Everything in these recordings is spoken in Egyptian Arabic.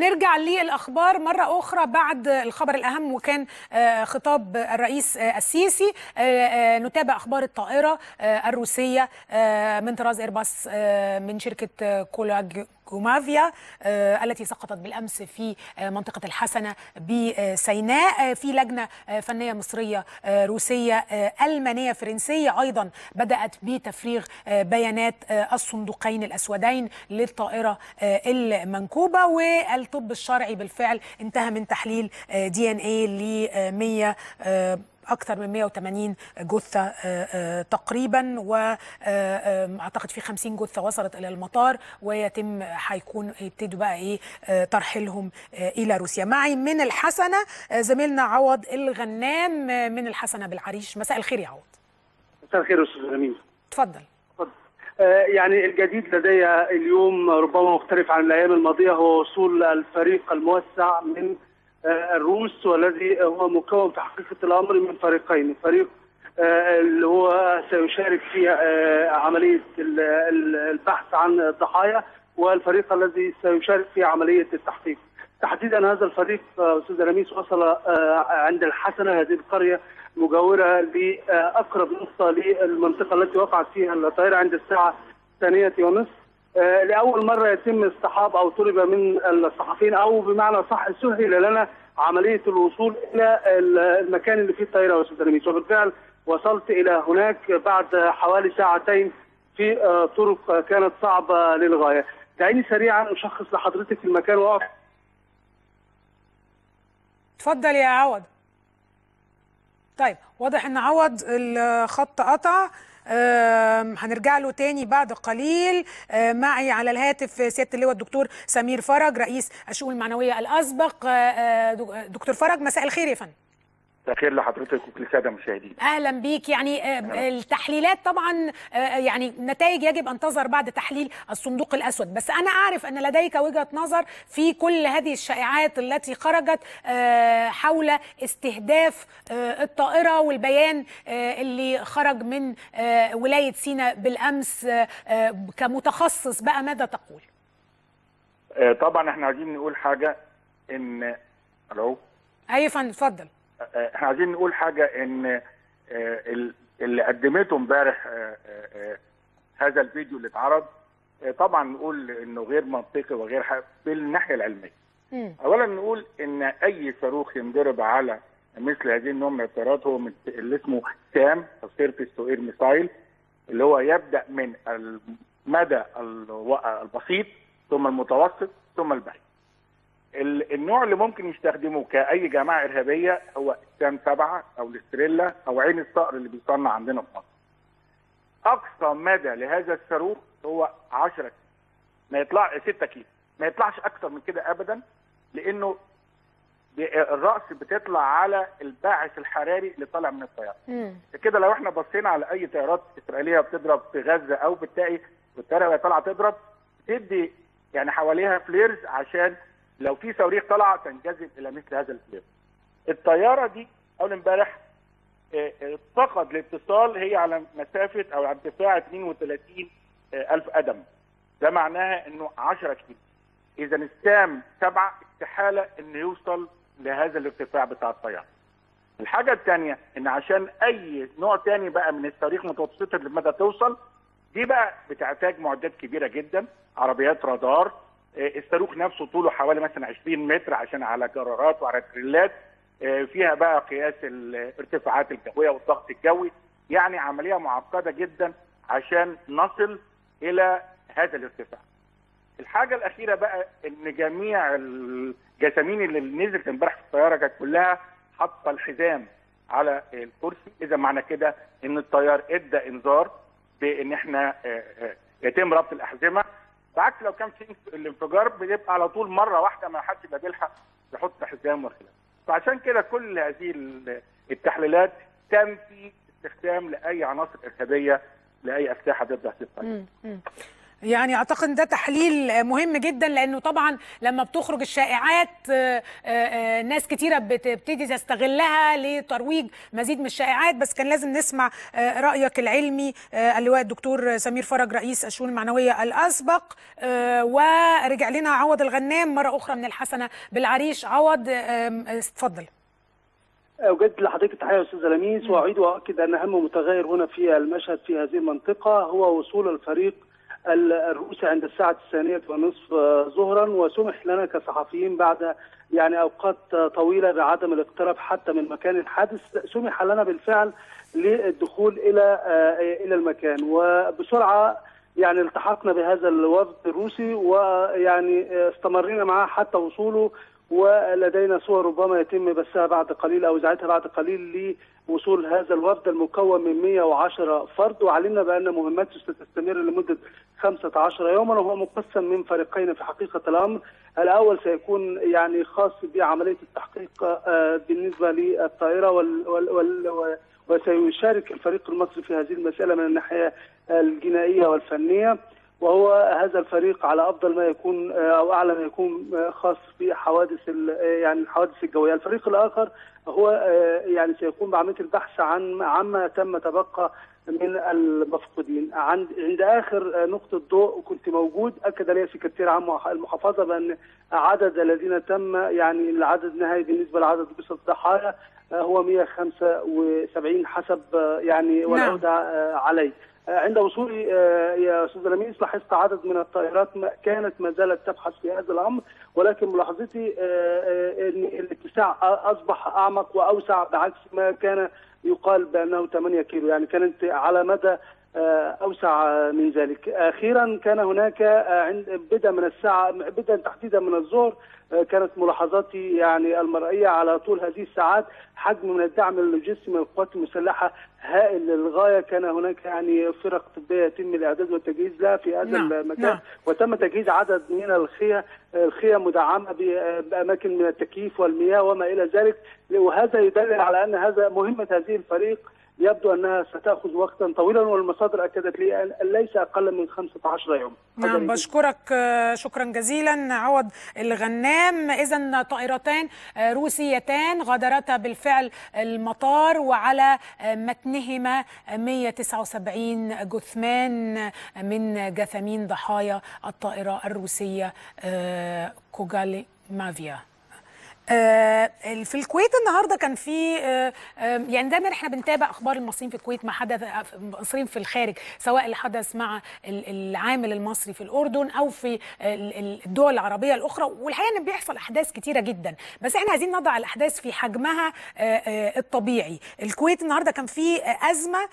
هنرجع للاخبار مره اخرى بعد الخبر الاهم وكان آه، خطاب الرئيس آه، السيسي آه، آه، نتابع اخبار الطائره آه، الروسيه آه، من طراز ايرباص آه، من شركه آه، كولاج كومافيا آه، التي سقطت بالامس في آه، منطقه الحسنه بسيناء آه، في لجنه آه، فنيه مصريه آه، روسيه آه، المانيه فرنسيه ايضا بدات بتفريغ آه، بيانات آه، الصندوقين الاسودين للطائره آه، المنكوبه والطب الشرعي بالفعل انتهى من تحليل دي ان اي ل 100 آه، اكثر من 180 جثه آه، آه، تقريبا واعتقد في 50 جثه وصلت الى المطار ويتم هيكون يبتدوا بقى ايه آه، ترحيلهم آه، الى روسيا معي من الحسنه آه، زميلنا عوض الغنام آه، من الحسنه بالعريش مساء الخير يا عوض مساء الخير استاذ جميل اتفضل آه، يعني الجديد لدي اليوم ربما مختلف عن الايام الماضيه هو وصول الفريق الموسع من آه، الروس والذي هو مكون في حقيقه الامر من فريقين فريق آه، اللي هو سيشارك في آه، عمليه ال- ال- البحث عن الضحايا والفريق الذي سيشارك في عمليه التحقيق تحديدا هذا الفريق آه، استاذ رميس وصل آه، عند الحسنه هذه القريه مجاوره لاقرب نقطه للمنطقه التي وقعت فيها الطائره عند الساعه الثانيه ونصف آه، لاول مره يتم اصطحاب او طلب من الصحفيين او بمعنى صح سهل لنا عمليه الوصول الى ال- المكان اللي فيه الطائره يا استاذ رميس وبالفعل وصلت الى هناك بعد حوالي ساعتين في آه، طرق آه، كانت صعبه للغايه. دعيني سريعا اشخص لحضرتك المكان واقف اتفضل يا عوض طيب واضح ان عوض الخط قطع آم، هنرجع له تاني بعد قليل آم، معي على الهاتف سياده اللواء الدكتور سمير فرج رئيس الشؤون المعنويه الاسبق آه، آه، دكتور فرج مساء الخير يا فندم مساء الخير لحضرتك وكل الساده المشاهدين اهلا بيك يعني آه، التحليلات طبعا آه، يعني نتائج يجب ان تظهر بعد تحليل الصندوق الاسود بس انا اعرف ان لديك وجهه نظر في كل هذه الشائعات التي خرجت آه، حول استهداف آه، الطائره والبيان آه، اللي خرج من آه، ولايه سيناء بالامس آه، آه، كمتخصص بقى ماذا تقول آه، طبعا احنا عايزين نقول حاجه ان الو اي فندم اتفضل آه، احنا عايزين نقول حاجه ان آه، ال- اللي قدمته امبارح آه، آه، آه، هذا الفيديو اللي اتعرض آه، طبعا نقول انه غير منطقي وغير حق بالناحيه العلميه مم. اولا نقول ان اي صاروخ ينضرب على مثل هذه النوع من الطيارات هو من اللي اسمه سام او سيرفيس تو اير ميسايل اللي هو يبدا من المدى الو- البسيط ثم المتوسط ثم البعيد. ال- النوع اللي ممكن يستخدمه كاي جماعه ارهابيه هو السام سبعه او الاستريلا او عين الصقر اللي بيصنع عندنا في مصر. اقصى مدى لهذا الصاروخ هو 10 كيلو ما يطلع 6 كيلو ما يطلعش اكثر من كده ابدا لانه بي- الراس بتطلع على الباعث الحراري اللي طالع من الطياره مم. كده لو احنا بصينا على اي طيارات اسرائيليه بتضرب في غزه او بتلاقي الطياره وهي طالعه تضرب تدي يعني حواليها فليرز عشان لو في صواريخ طالعه تنجذب الى مثل هذا الفلير. الطياره دي اول امبارح آه، آه، فقد الاتصال هي على مسافه او على ارتفاع 32 آه، الف قدم. ده معناها انه 10 كيلو. اذا السام سبعه استحاله انه يوصل لهذا الارتفاع بتاع الطياره. الحاجة الثانية إن عشان أي نوع تاني بقى من الصواريخ متوسطة المدى توصل دي بقى بتحتاج معدات كبيرة جدا عربيات رادار آه، الصاروخ نفسه طوله حوالي مثلا 20 متر عشان على جرارات وعلى تريلات آه، فيها بقى قياس الارتفاعات الجوية والضغط الجوي يعني عملية معقدة جدا عشان نصل إلى هذا الارتفاع الحاجة الأخيرة بقى إن جميع الجسامين اللي نزلت امبارح في الطيارة كانت كلها حاطة الحزام على الكرسي، إذا معنى كده إن الطيار إدى إنذار بإن إحنا آه، آه، يتم ربط الأحزمة، بعكس لو كان في الانفجار بيبقى على طول مرة واحدة ما حدش يبقى بيلحق يحط حزام وخلاف. فعشان كده كل هذه ال- التحليلات تنفي استخدام لأي عناصر إرهابية لأي أسلحة ضد هذه الطيارة. مم. مم. يعني اعتقد ده تحليل مهم جدا لانه طبعا لما بتخرج الشائعات ناس كتيره بتبتدي تستغلها لترويج مزيد من الشائعات بس كان لازم نسمع رايك العلمي اللواء الدكتور سمير فرج رئيس الشؤون المعنويه الاسبق ورجع لنا عوض الغنام مره اخرى من الحسنه بالعريش عوض اتفضل أوجد لحضرتك التحية يا أستاذ لميس وأعيد وأؤكد أن أهم متغير هنا في المشهد في هذه المنطقة هو وصول الفريق الروسي عند الساعة الثانية ونصف ظهرا وسمح لنا كصحفيين بعد يعني أوقات طويلة بعدم الاقتراب حتى من مكان الحادث سمح لنا بالفعل للدخول إلى إلى المكان وبسرعة يعني التحقنا بهذا الوفد الروسي ويعني استمرينا معه حتى وصوله ولدينا صور ربما يتم بثها بعد قليل او اذاعتها بعد قليل لوصول هذا الوفد المكون من 110 فرد وعلمنا بان مهمته ستستمر لمده 15 يوما وهو مقسم من فريقين في حقيقه الامر الاول سيكون يعني خاص بعمليه التحقيق بالنسبه للطائره وال, وال, وال وسيشارك الفريق المصري في هذه المساله من الناحيه الجنائيه والفنيه وهو هذا الفريق على افضل ما يكون او اعلى ما يكون خاص بحوادث يعني الحوادث الجويه، الفريق الاخر هو يعني سيقوم بعمليه البحث عن عما تم تبقى من المفقودين عند عند اخر نقطه ضوء كنت موجود اكد لي سكرتير عام المحافظه بان عدد الذين تم يعني العدد النهائي بالنسبه لعدد جثث الضحايا هو 175 حسب يعني والعوده عليه عند وصولي يا استاذ لميس لاحظت عدد من الطائرات كانت ما زالت تبحث في هذا الامر ولكن ملاحظتي ان الاتساع اصبح اعمق واوسع بعكس ما كان يقال بانه 8 كيلو يعني كانت على مدى اوسع من ذلك اخيرا كان هناك عند بدا من الساعه بدا تحديدا من الظهر كانت ملاحظاتي يعني المرئيه على طول هذه الساعات حجم من الدعم اللوجستي من القوات المسلحه هائل للغايه كان هناك يعني فرق طبيه يتم الاعداد والتجهيز لها في هذا نعم. المكان نعم. وتم تجهيز عدد من الخيا الخيا مدعمه باماكن من التكييف والمياه وما الى ذلك وهذا يدل على ان هذا مهمه هذه الفريق يبدو انها ستاخذ وقتا طويلا والمصادر اكدت لي ان ليس اقل من 15 يوم. نعم بشكرك شكرا جزيلا عوض الغنام اذا طائرتان روسيتان غادرتا بالفعل المطار وعلى متنهما 179 جثمان من جثامين ضحايا الطائره الروسيه كوغالي مافيا في الكويت النهارده كان في يعني دايما احنا بنتابع اخبار المصريين في الكويت ما حدث المصريين في الخارج سواء اللي حدث مع العامل المصري في الاردن او في الدول العربيه الاخرى والحقيقه ان بيحصل احداث كتيره جدا بس احنا عايزين نضع الاحداث في حجمها الطبيعي الكويت النهارده كان في ازمه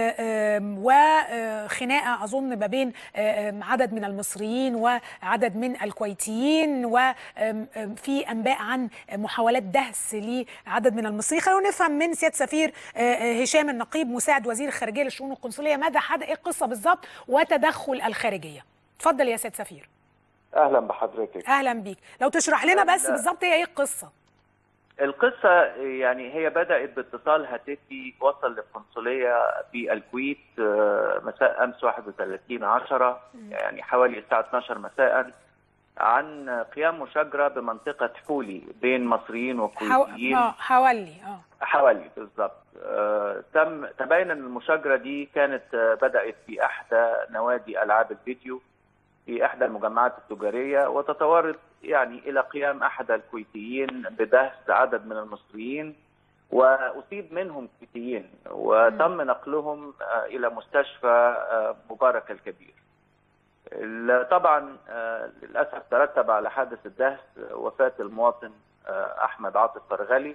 وخناقه اظن ما بين عدد من المصريين وعدد من الكويتيين وفي انباء عن محاولات دهس لعدد من المصريين خلونا نفهم من سياده سفير هشام النقيب مساعد وزير الخارجيه للشؤون القنصليه ماذا حدث ايه القصه بالظبط وتدخل الخارجيه اتفضل يا سياده سفير اهلا بحضرتك اهلا بيك لو تشرح لنا بس بالظبط هي ايه القصه القصة يعني هي بدأت باتصال هاتفي وصل للقنصلية في الكويت مساء أمس 31 10 يعني حوالي الساعة 12 مساء عن قيام مشاجره بمنطقه حولي بين مصريين وكويتيين اه حوالي اه حوالي بالضبط آه تم تبين ان المشاجره دي كانت آه بدات في احدى نوادي العاب الفيديو في احدى المجمعات التجاريه وتطورت يعني الى قيام احد الكويتيين بدهس عدد من المصريين واصيب منهم كويتيين وتم نقلهم آه الى مستشفى مبارك الكبير. طبعا للاسف ترتب على حادث الدهس وفاه المواطن احمد عاطف فرغلي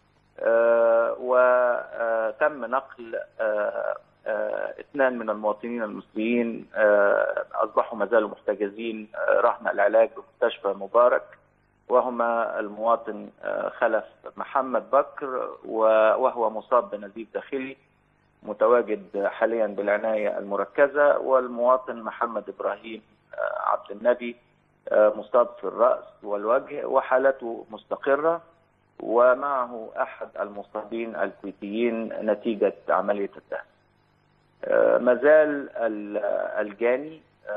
وتم نقل اثنان من المواطنين المصريين اصبحوا ما زالوا محتجزين رغم العلاج بمستشفى مبارك وهما المواطن خلف محمد بكر وهو مصاب بنزيف داخلي متواجد حاليا بالعناية المركزة والمواطن محمد إبراهيم عبد النبي مصاب في الرأس والوجه وحالته مستقرة ومعه أحد المصابين الكويتيين نتيجة عملية الدهس ما زال الجاني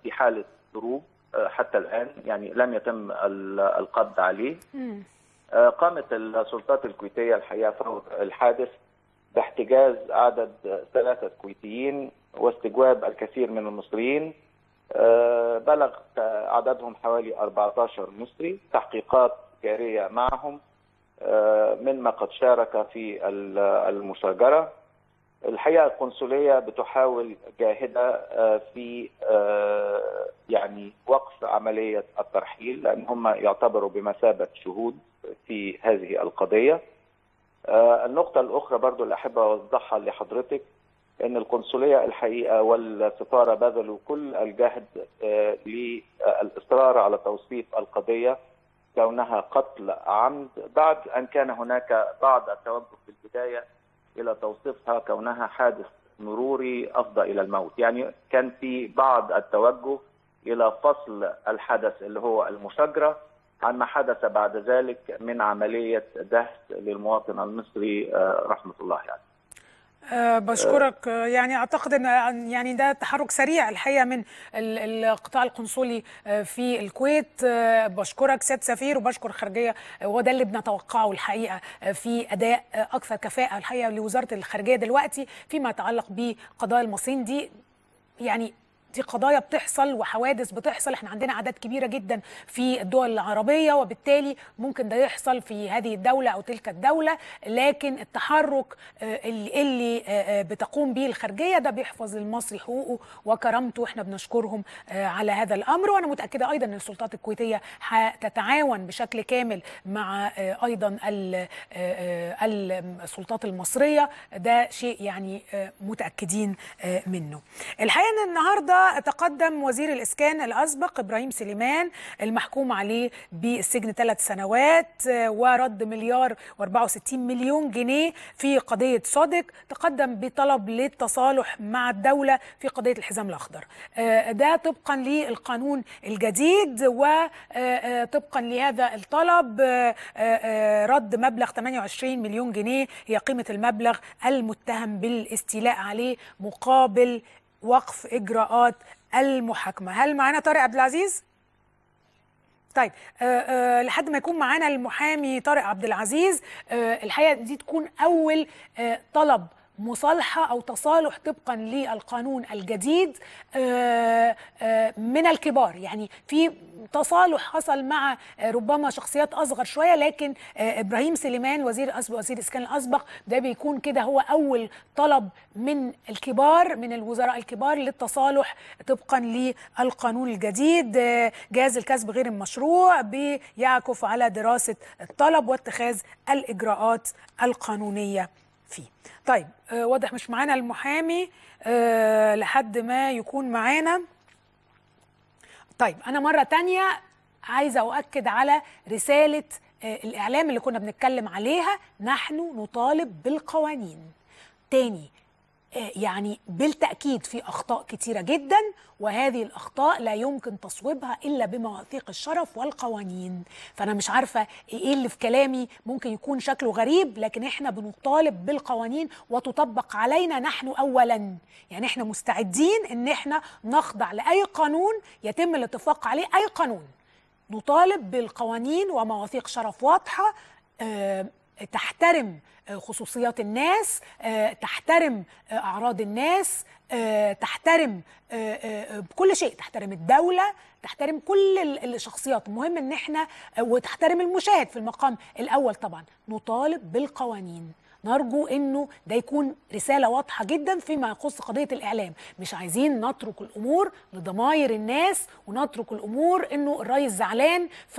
في حاله هروب حتى الان يعني لم يتم القبض عليه قامت السلطات الكويتيه الحقيقه فور الحادث باحتجاز عدد ثلاثه كويتيين واستجواب الكثير من المصريين بلغ عددهم حوالي 14 مصري تحقيقات جاريه معهم مما قد شارك في المشاجره الحقيقه القنصليه بتحاول جاهده في يعني وقف عمليه الترحيل لان هم يعتبروا بمثابه شهود في هذه القضيه. النقطه الاخرى برضو اللي احب اوضحها لحضرتك ان القنصليه الحقيقه والسفاره بذلوا كل الجهد للاصرار على توصيف القضيه كونها قتل عمد بعد ان كان هناك بعض التوجه في البدايه الى توصيفها كونها حادث مروري افضى الى الموت، يعني كان في بعض التوجه الى فصل الحدث اللي هو المشاجره عن ما حدث بعد ذلك من عمليه دهس للمواطن المصري رحمه الله يعني. أه بشكرك أه يعني اعتقد ان يعني ده تحرك سريع الحقيقه من القطاع القنصلي في الكويت أه بشكرك سياده سفير وبشكر الخارجيه وده اللي بنتوقعه الحقيقه في اداء اكثر كفاءه الحقيقه لوزاره الخارجيه دلوقتي فيما يتعلق بقضايا المصريين دي يعني دي قضايا بتحصل وحوادث بتحصل احنا عندنا اعداد كبيره جدا في الدول العربيه وبالتالي ممكن ده يحصل في هذه الدوله او تلك الدوله لكن التحرك اللي, اللي بتقوم به الخارجيه ده بيحفظ للمصري حقوقه وكرامته احنا بنشكرهم على هذا الامر وانا متاكده ايضا ان السلطات الكويتيه هتتعاون بشكل كامل مع ايضا السلطات المصريه ده شيء يعني متاكدين منه الحقيقه ان النهارده تقدم وزير الإسكان الأسبق إبراهيم سليمان المحكوم عليه بالسجن ثلاث سنوات ورد مليار و64 مليون جنيه في قضية صادق تقدم بطلب للتصالح مع الدولة في قضية الحزام الأخضر ده طبقا للقانون الجديد وطبقا لهذا الطلب رد مبلغ 28 مليون جنيه هي قيمة المبلغ المتهم بالاستيلاء عليه مقابل وقف اجراءات المحاكمه هل معانا طارق عبد العزيز طيب أه أه لحد ما يكون معانا المحامي طارق عبد العزيز أه الحقيقه دي تكون اول أه طلب مصالحه او تصالح طبقا للقانون الجديد من الكبار يعني في تصالح حصل مع ربما شخصيات اصغر شويه لكن ابراهيم سليمان وزير أسبق وزير الاسكان الاسبق ده بيكون كده هو اول طلب من الكبار من الوزراء الكبار للتصالح طبقا للقانون الجديد جهاز الكسب غير المشروع بيعكف على دراسه الطلب واتخاذ الاجراءات القانونيه فيه طيب آه واضح مش معانا المحامي آه لحد ما يكون معانا طيب انا مره تانية عايزه اؤكد على رساله آه الاعلام اللي كنا بنتكلم عليها نحن نطالب بالقوانين تاني يعني بالتأكيد في أخطاء كتيرة جدا وهذه الأخطاء لا يمكن تصويبها إلا بمواثيق الشرف والقوانين فأنا مش عارفة إيه اللي في كلامي ممكن يكون شكله غريب لكن إحنا بنطالب بالقوانين وتطبق علينا نحن أولا يعني إحنا مستعدين إن إحنا نخضع لأي قانون يتم الاتفاق عليه أي قانون نطالب بالقوانين ومواثيق شرف واضحة أه تحترم خصوصيات الناس تحترم اعراض الناس تحترم بكل شيء تحترم الدوله تحترم كل الشخصيات المهم ان احنا وتحترم المشاهد في المقام الاول طبعا نطالب بالقوانين نرجو انه ده يكون رساله واضحه جدا فيما يخص قضيه الاعلام مش عايزين نترك الامور لضماير الناس ونترك الامور انه الرئيس زعلان ف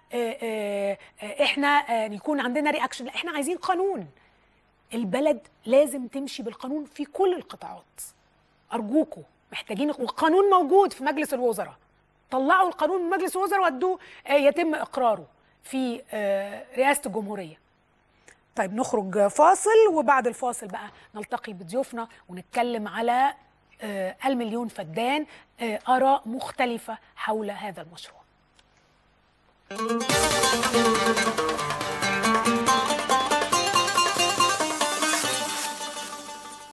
احنا يكون عندنا رياكشن لا احنا عايزين قانون البلد لازم تمشي بالقانون في كل القطاعات ارجوكم محتاجين والقانون موجود في مجلس الوزراء طلعوا القانون من مجلس الوزراء وادوه يتم اقراره في رئاسه الجمهوريه طيب نخرج فاصل وبعد الفاصل بقى نلتقي بضيوفنا ونتكلم على المليون فدان آراء مختلفة حول هذا المشروع